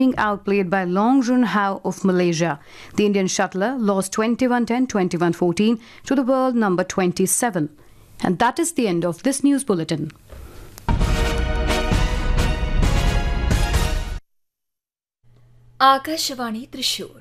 being outplayed by Long Jun Hao of Malaysia. The Indian shuttler lost 21-10, 21-14 to the world number 27. And that is the end of this news bulletin. Akashvani Thrissur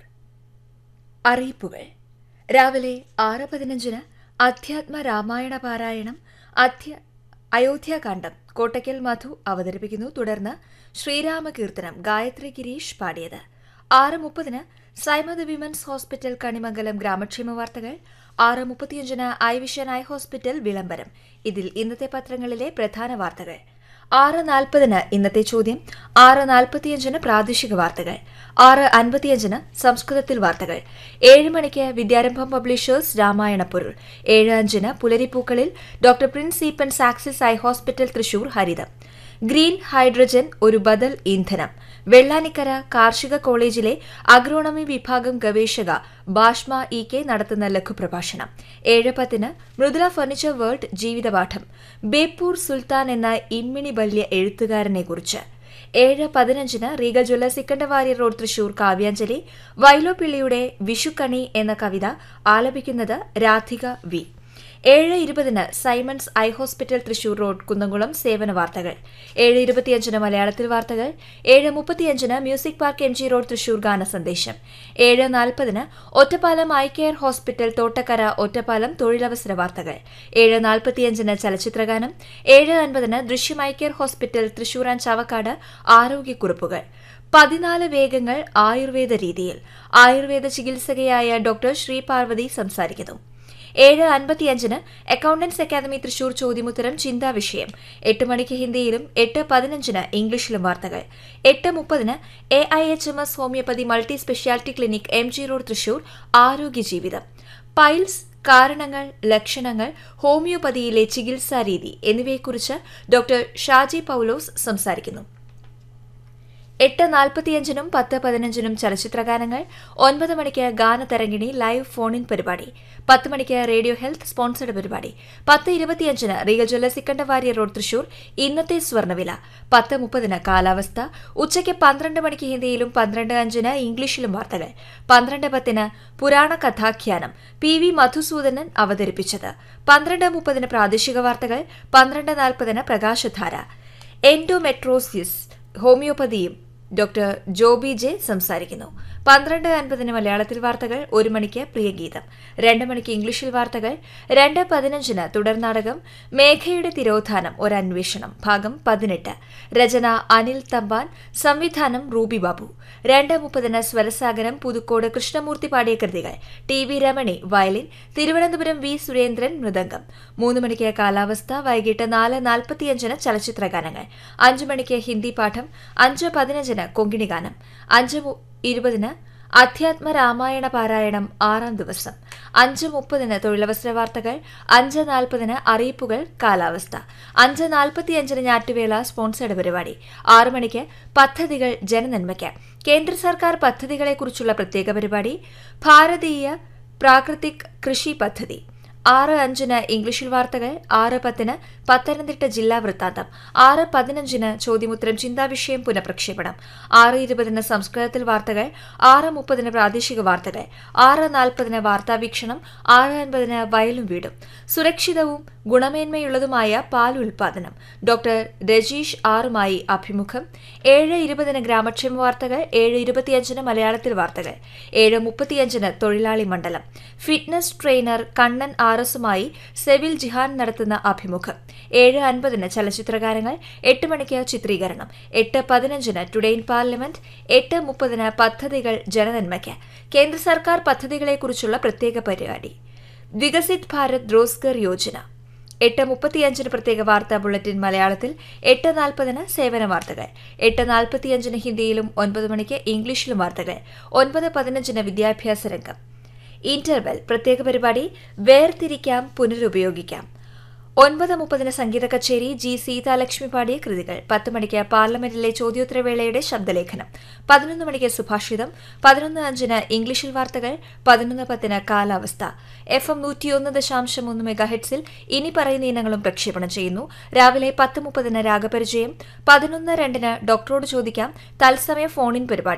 അറിയിപ്പുകൾ രാവിലെ ആറ് പതിനഞ്ചിന് അധ്യാത്മ രാമായണ പാരായണം അധ്യ അയോധ്യാകാന്ഡം കോട്ടയ്ക്കൽ മധു അവതരിപ്പിക്കുന്നു തുടർന്ന് ശ്രീരാമകീർത്തനം ഗായത്രി ഗിരീഷ് പാടിയത് ആറ് മുപ്പതിന് സൈമദ് വിമൻസ് ഹോസ്പിറ്റൽ കണിമംഗലം ഗ്രാമക്ഷേമ വാർത്തകൾ ആറ് മുപ്പത്തിയഞ്ചിന് ഐ വിഷൻ ഐ ഹോസ്പിറ്റൽ വിളംബരം ഇതിൽ ഇന്നത്തെ പത്രങ്ങളിലെ പ്രധാന വാർത്തകൾ ആറ് നാൽപ്പതിന് ഇന്നത്തെ ചോദ്യം ആറ് നാൽപ്പത്തിയഞ്ചിന് പ്രാദേശിക വാർത്തകൾ ആറ് അൻപത്തിയഞ്ചിന് സംസ്കൃതത്തിൽ വാർത്തകൾ ഏഴ് മണിക്ക് വിദ്യാരംഭം പബ്ലിഷേഴ്സ് രാമായണ പൊരുൾ ഏഴ് അഞ്ചിന് പുലരിപ്പൂക്കളിൽ doctor Prince Eappen's Axis eye hospital Thrissur ഹരിതം ഗ്രീൻ ഹൈഡ്രജൻ ഒരു ബദൽ ഇന്ധനം വെള്ളാനിക്കര കാർഷിക കോളേജിലെ അഗ്രോണമി വിഭാഗം ഗവേഷക ബാഷ്മ ഇ കെ നടത്തുന്ന ലഘുപ്രഭാഷണം ഏഴ് പത്തിന് മൃദുല ഫർണിച്ചർ വേൾഡ് ജീവിതപാഠം ബേപ്പൂർ സുൽത്താൻ എന്ന ഇമ്മിണി ബല്യ എഴുത്തുകാരനെക്കുറിച്ച് ഏഴ് പതിനഞ്ചിന് റീഗൽ ജ്വല്ല സിക്കണ്ടവാരി റോഡ് തൃശൂർ കാവ്യാഞ്ജലി വൈലോപ്പിള്ളിയുടെ വിഷുക്കണി എന്ന കവിത ആലപിക്കുന്നത് രാധിക വി ഏഴ് ഇരുപതിന് Simon's eye hospital Thrissur road Kunnamkulam സേവന വാർത്തകൾ ഏഴ് ഇരുപത്തിയഞ്ചിന് മലയാളത്തിൽ വാർത്തകൾ ഏഴ് മുപ്പത്തിയഞ്ചിന് music park M G road Thrissur ഗാന സന്ദേശം ഏഴ് നാൽപ്പതിന് Ottapalam eye care hospital Thottakkara Ottapalam തൊഴിലവസര വാർത്തകൾ ഏഴ് നാൽപ്പത്തിയഞ്ചിന് ചലച്ചിത്രഗാനം ഏഴ് അൻപതിന് Drishyam I care hospital Thrissur and Chavakkad ആരോഗ്യക്കുറിപ്പുകൾ പതിനാല് വേഗങ്ങൾ ആയുർവേദ രീതിയിൽ ആയുർവേദ ചികിത്സകയായ ഡോക്ടർ ശ്രീപാർവതി സംസാരിക്കുന്നു ഏഴ് അൻപത്തിയഞ്ചിന് അക്കൌണ്ടൻസ് അക്കാദമി തൃശൂർ ചോദ്യമുത്തരം ചിന്താ വിഷയം എട്ട് മണിക്ക് ഹിന്ദിയിലും എട്ട് പതിനഞ്ചിന് ഇംഗ്ലീഷിലും വാർത്തകൾ എട്ട് മുപ്പതിന് A I H M S homoeopathy multi speciality clinic M G road Thrissur ആരോഗ്യ ജീവിതം പൈൽസ് കാരണങ്ങൾ ലക്ഷണങ്ങൾ ഹോമിയോപ്പതിയിലെ ചികിത്സാരീതി എന്നിവയെക്കുറിച്ച് ഡോക്ടർ ഷാജി പൌലോസ് സംസാരിക്കുന്നു എട്ട് നാൽപ്പത്തിയഞ്ചിനും പത്ത് പതിനഞ്ചിനും ചലച്ചിത്രഗാനങ്ങൾ ഒൻപത് മണിക്ക് ഗാനതരംഗിണി ലൈവ് ഫോൺ ഇൻ പരിപാടി പത്ത് മണിക്ക് റേഡിയോ ഹെൽത്ത് സ്പോൺസർഡ് പരിപാടി പത്ത് ഇരുപത്തിയഞ്ചിന് റീഗൽ ജ്വല്ല സിക്കണ്ടവാരിയ റോഡ് തൃശൂർ ഇന്നത്തെ സ്വർണ്ണവില പത്ത് മുപ്പതിന് കാലാവസ്ഥ ഉച്ചയ്ക്ക് പന്ത്രണ്ട് മണിക്ക് ഹിന്ദിയിലും പന്ത്രണ്ട് അഞ്ചിന് ഇംഗ്ലീഷിലും വാർത്തകൾ പന്ത്രണ്ട് പത്തിന് പുരാണ കഥാഖ്യാനം പി വി മധുസൂദനൻ അവതരിപ്പിച്ചത് പന്ത്രണ്ട് മുപ്പതിന് പ്രാദേശിക വാർത്തകൾ പന്ത്രണ്ട് നാൽപ്പതിന് പ്രകാശധാര എൻഡോമെട്രോസിസ് ഹോമിയോപ്പതിയും ഡോക്ടർ ജോബി ജെ സംസാരിക്കുന്നു പന്ത്രണ്ട് അൻപതിന് മലയാളത്തിൽ വാർത്തകൾ ഒരു മണിക്ക് പ്രിയഗീതം രണ്ട് മണിക്ക് ഇംഗ്ലീഷിൽ വാർത്തകൾ രണ്ട് പതിനഞ്ചിന് തുടർനാടകം മേഘയുടെ തിരോധാനം ഒരന്വേഷണം ഭാഗം പതിനെട്ട് രചന അനിൽ തമ്പാൻ സംവിധാനം റൂബി ബാബു രണ്ട് മുപ്പതിന് സ്വരസാഗരം പുതുക്കോട് കൃഷ്ണമൂർത്തി പാടിയ കൃതികൾ T V Ramani violin Thiruvananthapuram V Surendran mridangam മൂന്ന് മണിക്ക് കാലാവസ്ഥ വൈകിട്ട് നാല് നാൽപ്പത്തിയഞ്ചിന് ചലച്ചിത്ര ഗാനങ്ങൾ അഞ്ചു മണിക്ക് ഹിന്ദി പാഠം അഞ്ച് പതിനഞ്ചിന് കൊങ്കിണി ഗാനം അഞ്ച് ഇരുപതിന് അധ്യാത്മ രാമായണ പാരായണം ആറാം ദിവസം അഞ്ച് മുപ്പതിന് തൊഴിലവസര വാർത്തകൾ അഞ്ച് നാൽപ്പതിന് അറിയിപ്പുകൾ കാലാവസ്ഥ അഞ്ച് നാൽപ്പത്തിയഞ്ചിന് ഞാറ്റുവേള സ്പോൺസേഡ് പരിപാടി ആറു മണിക്ക് പദ്ധതികൾ ജനനന്മയ്ക്ക് കേന്ദ്ര സർക്കാർ പദ്ധതികളെക്കുറിച്ചുള്ള പ്രത്യേക പരിപാടി ഭാരതീയ പ്രാകൃതിക് കൃഷി പദ്ധതി ആറ് അഞ്ചിന് ഇംഗ്ലീഷിൽ വാർത്തകൾ ആറ് പത്തിന് പത്തനംതിട്ട ജില്ലാ വൃത്താന്തം ആറ് പതിനഞ്ചിന് ചോദ്യമുത്തരം ചിന്താവിഷയം പുനഃപ്രക്ഷേപണം ആറ് ഇരുപതിന് സംസ്കൃതത്തിൽ വാർത്തകൾ ആറ് മുപ്പതിന് പ്രാദേശിക വാർത്തകൾ ആറ് നാൽപ്പതിന് വാർത്താവീക്ഷണം ആറ് അൻപതിന് വയലും വീടും സുരക്ഷിതവും ഗുണമേന്മയുള്ളതുമായ പാൽ ഉൽപാദനം ഡോക്ടർ രജീഷ് ആറുമായി അഭിമുഖം ഏഴ് ഇരുപതിന് ഗ്രാമക്ഷേമ വാർത്തകൾ ഏഴ് ഇരുപത്തിയഞ്ചിന് മലയാളത്തിൽ വാർത്തകൾ ഏഴ് മുപ്പത്തിയഞ്ചിന് തൊഴിലാളി മണ്ഡലം ഫിറ്റ്നസ് ട്രെയിനർ കണ്ണൻ ആർ എസുമായി സെവിൽ ജിഹാൻ നടത്തുന്ന അഭിമുഖം ഏഴ് അൻപതിന് ചലച്ചിത്രഗാനങ്ങൾ എട്ട് മണിക്ക് ചിത്രീകരണം എട്ട് പതിനഞ്ചിന് ടുഡേ ഇൻ പാർലമെന്റ് എട്ട് മുപ്പതിന് പദ്ധതികൾ ജനനന്മയ്ക്ക് കേന്ദ്ര സർക്കാർ പദ്ധതികളെക്കുറിച്ചുള്ള പ്രത്യേക പരിപാടി വികസിത് ഭാരത് റോസ്ഗർ യോജന എട്ട് മുപ്പത്തിയഞ്ചിന് പ്രത്യേക വാർത്താ ബുള്ളറ്റിൻ മലയാളത്തിൽ എട്ട് നാൽപ്പതിന് സേവന വാർത്തകൾ എട്ട് നാൽപ്പത്തിയഞ്ചിന് ഹിന്ദിയിലും ഒൻപത് മണിക്ക് ഇംഗ്ലീഷിലും വാർത്തകൾ ഒൻപത് പതിനഞ്ചിന് വിദ്യാഭ്യാസ രംഗം ഇന്റർവെൽ പ്രത്യേക പരിപാടി വേർതിരിക്കാം പുനരുപയോഗിക്കാം ഒൻപത് മുപ്പതിന് സംഗീത കച്ചേരി ജി സീതാലക്ഷ്മി പാടിയ കൃതികൾ പത്ത് മണിക്ക് പാർലമെന്റിലെ ചോദ്യോത്തരവേളയുടെ ശബ്ദലേഖനം പതിനൊന്ന് മണിക്ക് സുഭാഷിതം പതിനൊന്ന് അഞ്ചിന് ഇംഗ്ലീഷിൽ വാർത്തകൾ പതിനൊന്ന് പത്തിന് കാലാവസ്ഥ എഫ് എം നൂറ്റിയൊന്ന് ദശാംശം ഒന്ന് മെഗാഹെഡ്സിൽ ഇനി പറയുന്ന ഇനങ്ങളും പ്രക്ഷേപണം ചെയ്യുന്നു രാവിലെ പത്ത് മുപ്പതിന് രാഗപരിചയം പതിനൊന്ന് രണ്ടിന് ഡോക്ടറോട് ചോദിക്കാം തത്സമയ ഫോണിൻ പരിപാടി